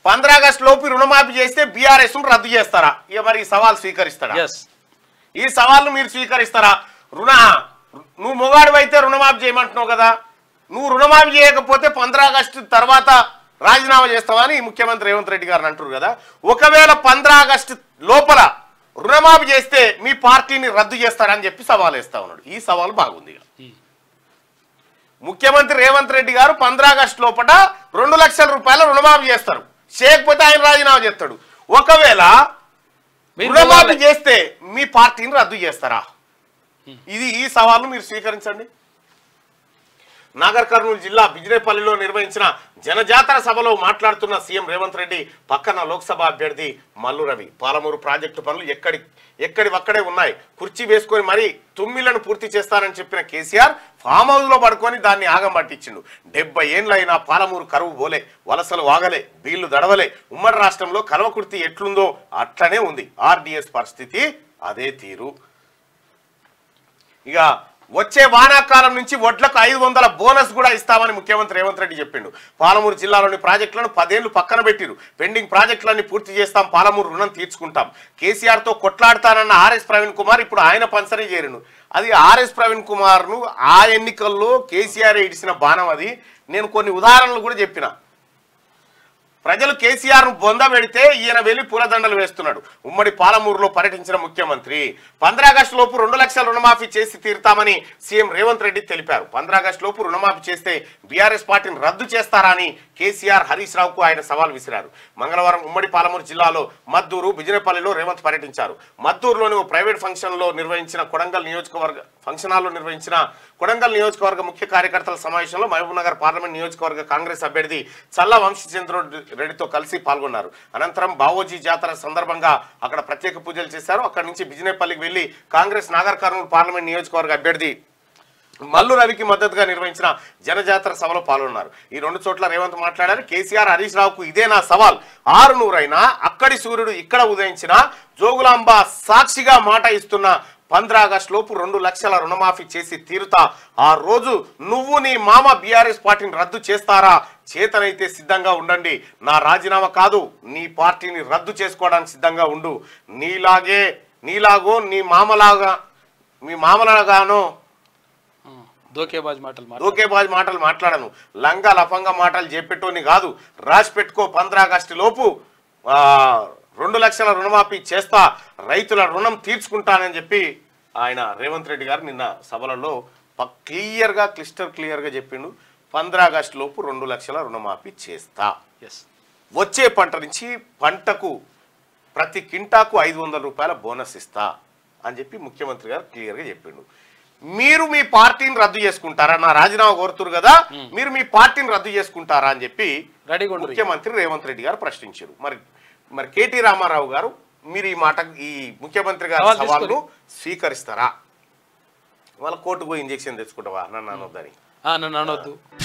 పంద్రాగస్టు లోపు రుణమాఫీ చేస్తే బీఆర్ఎస్ రద్దు చేస్తారా ఇక మరి ఈ సవాల్ స్వీకరిస్తారా ఎస్ ఈ సవాల్ను మీరు స్వీకరిస్తారా రుణ నువ్వు మొగాడు అయితే రుణమాఫీ చేయమంటున్నావు కదా నువ్వు రుణమాఫీ చేయకపోతే పంద్రా ఆగస్టు తర్వాత రాజీనామా చేస్తావా అని ముఖ్యమంత్రి రేవంత్ రెడ్డి గారు అంటారు కదా ఒకవేళ పంద్రా ఆగస్టు లోపల రుణమాఫీ చేస్తే మీ పార్టీని రద్దు చేస్తారని చెప్పి సవాల్ వేస్తా ఉన్నాడు ఈ సవాల్ బాగుంది ఇక. ముఖ్యమంత్రి రేవంత్ రెడ్డి గారు పంద్రా ఆగస్టు లోపల రెండు లక్షల రూపాయల రుణమాఫీ చేస్తారు చేయకపోతే ఆయన రాజీనామా చేస్తాడు ఒకవేళ మీరు రుణమాఫీ మొగాళ్ళే. చేస్తే మీ పార్టీని రద్దు చేస్తారా ఇది ఈ సవాల్ను మీరు స్వీకరించండి నాగర్ కర్నూలు జిల్లా బిజిరేపల్లిలో నిర్వహించిన జనజాతర సభలో మాట్లాడుతున్న సీఎం రేవంత్ రెడ్డి పక్కన లోక్సభ అభ్యర్థి మల్లు రవి పాలమూరు ప్రాజెక్టు పనులు ఎక్కడి ఎక్కడి ఒక్కడే ఉన్నాయి కుర్చీ వేసుకొని మరీ తుమ్మిళ్లను పూర్తి చేస్తానని చెప్పిన కేసీఆర్ ఫామ్ హౌస్ లో పడుకొని దాన్ని ఆగం పట్టించిండు డెబ్బై ఏండ్లైనా పాలమూరు కరువు పోలే వలసలు వాగలే బీళ్లు దడవలే ఉమ్మడి రాష్ట్రంలో కలవకుర్తి ఎట్లుందో అట్లనే ఉంది ఆర్డీఎస్ పరిస్థితి అదే తీరు ఇక వచ్చే వానాకాలం నుంచి వడ్లకు ఐదు వందల బోనస్ కూడా ఇస్తామని ముఖ్యమంత్రి రేవంత్ రెడ్డి చెప్పిండు పాలమూరు జిల్లాలోని ప్రాజెక్టులను పదేళ్లు పక్కన పెట్టిరు పెండింగ్ ప్రాజెక్టులన్నీ పూర్తి చేస్తాం పాలమూరు రుణం తీర్చుకుంటాం కేసీఆర్ తో కొట్లాడతానన్న ఆర్ఎస్ ప్రవీణ్ కుమార్ ఇప్పుడు ఆయన పంచనే చేరిండు అది ఆర్ఎస్ ప్రవీణ్ కుమార్ ను ఆ ఎన్నికల్లో కేసీఆర్ ఇడిసిన బాణం అది నేను కొన్ని ఉదాహరణలు కూడా చెప్పిన ప్రజలు కేసీఆర్ ను బొంద పెడితే ఈయన వెళ్లి పూలదండలు వేస్తున్నాడు ఉమ్మడి పాలమూరులో పర్యటించిన ముఖ్యమంత్రి పంద్రాగస్టు లోపు రెండు లక్షల రుణమాఫీ చేసి తీరుతామని సీఎం రేవంత్ రెడ్డి తెలిపారు పంద్రాగస్టు లోపు రుణమాఫీ చేస్తే బీఆర్ఎస్ పార్టీని రద్దు చేస్తారా అని కేసీఆర్ హరీష్ రావుకు ఆయన సవాల్ విసిరారు మంగళవారం ఉమ్మడి పాలమూరు జిల్లాలో మద్దూరు బిజినపల్లిలో రేవంత్ పర్యటించారు మద్దూరులోని ఓ ప్రైవేట్ ఫంక్షన్ లో నిర్వహించిన కొడంగల్ నియోజకవర్గ ఫంక్షన్ హాల్లో నిర్వహించిన కొడంగల్ నియోజకవర్గ ముఖ్య కార్యకర్తల సమావేశంలో మహబూబ్ నగర్ పార్లమెంట్ నియోజకవర్గ కాంగ్రెస్ అభ్యర్థి చల్ల వంశీచంద్ర రెడ్డితో కలిసి పాల్గొన్నారు అనంతరం బావోజీ జాతర సందర్భంగా అక్కడ ప్రత్యేక పూజలు చేశారు అక్కడి నుంచి బిజినేపల్లికి వెళ్లి కాంగ్రెస్ నాగర్ కర్నూలు పార్లమెంట్ నియోజకవర్గ అభ్యర్థి మల్లు రవికి మద్దతుగా నిర్వహించిన జనజాతర సభలో పాల్గొన్నారు ఈ రెండు చోట్ల రేవంత్ మాట్లాడారు కేసీఆర్ హరీష్ రావుకు ఇదే నా సవాల్ ఆరు నూరైనా అక్కడి సూర్యుడు ఇక్కడ ఉదయించిన జోగులాంబ సాక్షిగా మాట ఇస్తున్న పంద్రా ఆగస్టు లోపు రెండు లక్షల రుణమాఫీ చేసి తీరుతా ఆ రోజు నువ్వు నీ మామ బీఆర్ఎస్ పార్టీని రద్దు చేస్తారా చేతనైతే సిద్ధంగా ఉండండి నా రాజీనామా కాదు నీ పార్టీని రద్దు చేసుకోవడానికి సిద్ధంగా ఉండు నీలాగే నీలాగో నీ మామలాగా మీ మామలాగానో దోకేబాజ్ మాటలు మాట దూకేబాజ్ మాటలు మాట్లాడను లంగా లఫంగా మాటలు చెప్పేటోని కాదు రాసి పెట్టుకో పంద్రా ఆగస్టు లోపు ఆ, రెండు లక్షల రుణమాఫీ చేస్తా రైతుల రుణం తీర్చుకుంటానని చెప్పి ఆయన రేవంత్ రెడ్డి గారు నిన్న సభలలో ప- క్లియర్గా క్లిస్టర్ క్లియర్గా చెప్పిండు పంద్రా ఆగస్టు లోపు రెండు లక్షల రుణమాఫీ చేస్తా ఎస్ వచ్చే పంట నుంచి పంటకు ప్రతి కింటాకు ఐదు వందల రూపాయల బోనస్ ఇస్తా అని చెప్పి ముఖ్యమంత్రి గారు క్లియర్గా చెప్పిండు మీరు మీ పార్టీని రద్దు చేసుకుంటారా నా రాజీనామా కోరుతురు కదా మీరు మీ పార్టీని రద్దు చేసుకుంటారా అని చెప్పి రెడీగా ఉండరు ముఖ్యమంత్రి రేవంత్ రెడ్డి గారు ప్రశ్నించారు మరి మరి కేటీ రామారావు గారు మీరు ఈ మాట ఈ ముఖ్యమంత్రి గారి సవాల్ సవాళ్ళు స్వీకరిస్తారా వాళ్ళ కోర్టుకు ఇంజెక్షన్ తెచ్చుకుంటావా నన్ను అనొద్దని ఆ, నన్ను అనొద్దు